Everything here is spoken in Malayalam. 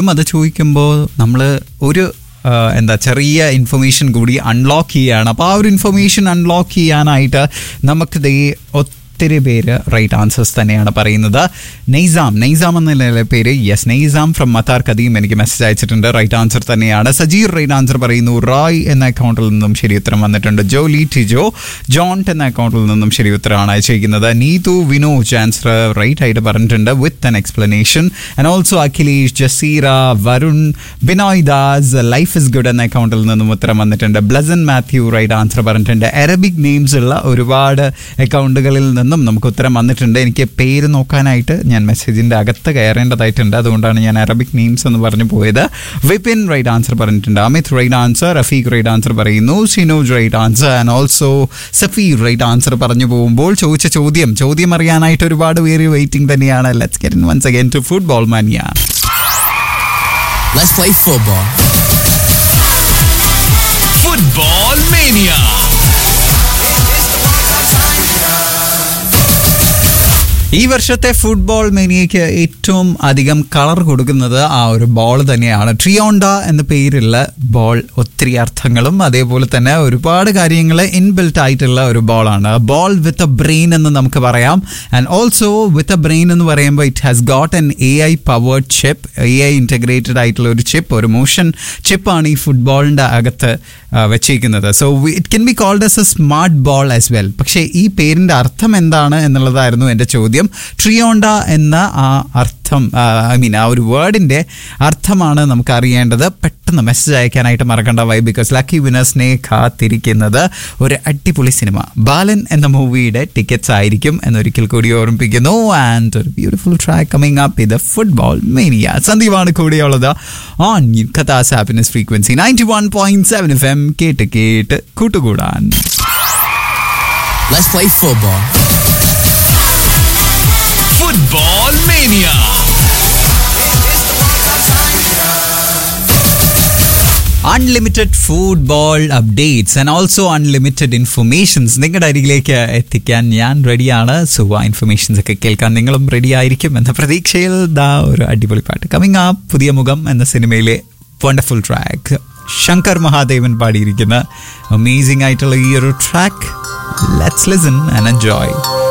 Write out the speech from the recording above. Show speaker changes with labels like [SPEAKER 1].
[SPEAKER 1] അത് ചോദിക്കുമ്പോൾ നമ്മൾ ഒരു ആ, എന്താ ചെറിയ ഇൻഫർമേഷൻ കൂടി അൺലോക്ക് ചെയ്യാണ് അപ്പോൾ ആ ഒരു ഇൻഫർമേഷൻ അൺലോക്ക് ചെയ്യാനായിട്ട് നമുക്ക് ദേ ഒത്തിരി പേര് റൈറ്റ് ആൻസേഴ്സ് തന്നെയാണ് പറയുന്നത് നെയ്സാം നെയ്സാം എന്നുള്ള പേര് yes Naisam from Matar Qadeem എനിക്ക് മെസ്സേജ് അയച്ചിട്ടുണ്ട് റൈറ്റ് ആൻസർ തന്നെയാണ് സജീർ റൈറ്റ് ആൻസർ പറയുന്നു റായ് എന്ന അക്കൗണ്ടിൽ നിന്നും ശരി ഉത്തരം വന്നിട്ടുണ്ട് ജോലി ടിജോ ജോണ്ട് എന്ന അക്കൗണ്ടിൽ നിന്നും ശരി ഉത്തരമാണ് അയച്ചിരിക്കുന്നത് നീതു വിനോജ് ആൻസർ റൈറ്റ് ആയിട്ട് പറഞ്ഞിട്ടുണ്ട് with an explanation and also Akhilesh Jaseera Varun Binoy Das life is good എന്ന അക്കൗണ്ടിൽ നിന്നും ഉത്തരം വന്നിട്ടുണ്ട് ബ്ലസൻ മാത്യു റൈറ്റ് ആൻസർ പറഞ്ഞിട്ടുണ്ട് അറബിക് നെയിംസ് ഉള്ള ഒരുപാട് അക്കൗണ്ടുകളിൽ നിന്നും നമുക്ക് ഉത്തരം വന്നിട്ടുണ്ട് എനിക്ക് പേര് നോക്കാനായിട്ട് ഞാൻ മെസ്സേജിൻ്റെ അകത്ത് കയറേണ്ടതായിട്ടുണ്ട് അതുകൊണ്ടാണ് ഞാൻ അറബിക് നെയിംസ് എന്ന് പറഞ്ഞു പോയത് വിപിൻ റൈറ്റ് ആൻസർ പറഞ്ഞിട്ടുണ്ട് Amit right answer Rafeeq right answer പറയുന്നു Sinoj right answer and also Safeer right answer പറഞ്ഞു പോകുമ്പോൾ ചോദിച്ച ചോദ്യം ചോദ്യം അറിയാനായിട്ട് ഒരുപാട് പേര് വെയിറ്റിംഗ് തന്നെയാണ് let's get once again to football mania
[SPEAKER 2] Let's play football.
[SPEAKER 3] Football Mania.
[SPEAKER 1] ഈ വർഷത്തെ ഫുട്ബോൾ മേനിയയ്ക്ക് ഏറ്റവും അധികം കളർ കൊടുക്കുന്നത് ആ ഒരു ബോൾ തന്നെയാണ് ട്രിയോണ്ട എന്ന പേരുള്ള ബോൾ ഒത്തിരി അർത്ഥങ്ങളും അതേപോലെ തന്നെ ഒരുപാട് കാര്യങ്ങൾ ഇൻബിൽറ്റ് ആയിട്ടുള്ള ഒരു ബോളാണ് ബോൾ വിത്ത് എ ബ്രെയിൻ എന്ന് നമുക്ക് പറയാം and also with a brain എന്ന് പറയുമ്പോൾ it has got an A I powered chip A I integrated ആയിട്ടുള്ള ഒരു ചിപ്പ് ഒരു മോഷൻ ചിപ്പാണ് ഈ ഫുട്ബോളിൻ്റെ അകത്ത് ആ, വെച്ചിരിക്കുന്നത് so it can be called as a smart ball as well പക്ഷേ ഈ പേരിൻ്റെ അർത്ഥം എന്താണ് എന്നുള്ളതായിരുന്നു എൻ്റെ ചോദ്യം ട്രിയോണ്ട എന്ന ആ അർത്ഥം ഐ മീൻ ആ ഒരു വേർഡിൻ്റെ അർത്ഥമാണ് നമുക്ക് അറിയേണ്ടത് പെട്ടെന്ന് മെസ്സേജ് അയക്കാനായിട്ട് മറക്കണ്ട വൈ ബിക്കോസ് ലക്കി വിനേഴ്സിനെ കാത്തിരിക്കുന്നത് ഒരു അടിപൊളി സിനിമ ബാലൻ എന്ന മൂവിയുടെ ടിക്കറ്റ്സ് ആയിരിക്കും എന്നൊരിക്കൽ കൂടി ഓർമ്മിപ്പിക്കുന്നു ആൻഡ് ഒരു ബ്യൂട്ടിഫുൾ ട്രാക്ക് കമ്മിങ് അപ്പ് ഇത് ഫുട്ബോൾ മേനിയ സന്ദീപാണ് കൂടിയുള്ളത് on Kathas happiness frequency ninety one point seven F M കേട്ട് കേട്ട് കൂട്ടുകൂടാൻ
[SPEAKER 2] Let's play football.
[SPEAKER 3] Football Mania.
[SPEAKER 1] Unlimited football updates and also unlimited informations നിങ്ങളുടെ അരികിലേക്ക് എത്തിക്കാൻ ഞാൻ റെഡിയാണ് സോ ആ ഇൻഫർമേഷൻസ് ഒക്കെ കേൾക്കാൻ നിങ്ങളും റെഡി ആയിരിക്കും എന്ന പ്രതീക്ഷയിൽ ദാ ഒരു അടിപൊളി പാട്ട് കമ്മിങ് ആ പുതിയ മുഖം എന്ന സിനിമയിലെ വണ്ടർഫുൾ ട്രാക്ക് ശങ്കർ മഹാദേവൻ പാടിയിരിക്കുന്ന അമേസിംഗ് ആയിട്ടുള്ള ഈ ഒരു track let's listen and enjoy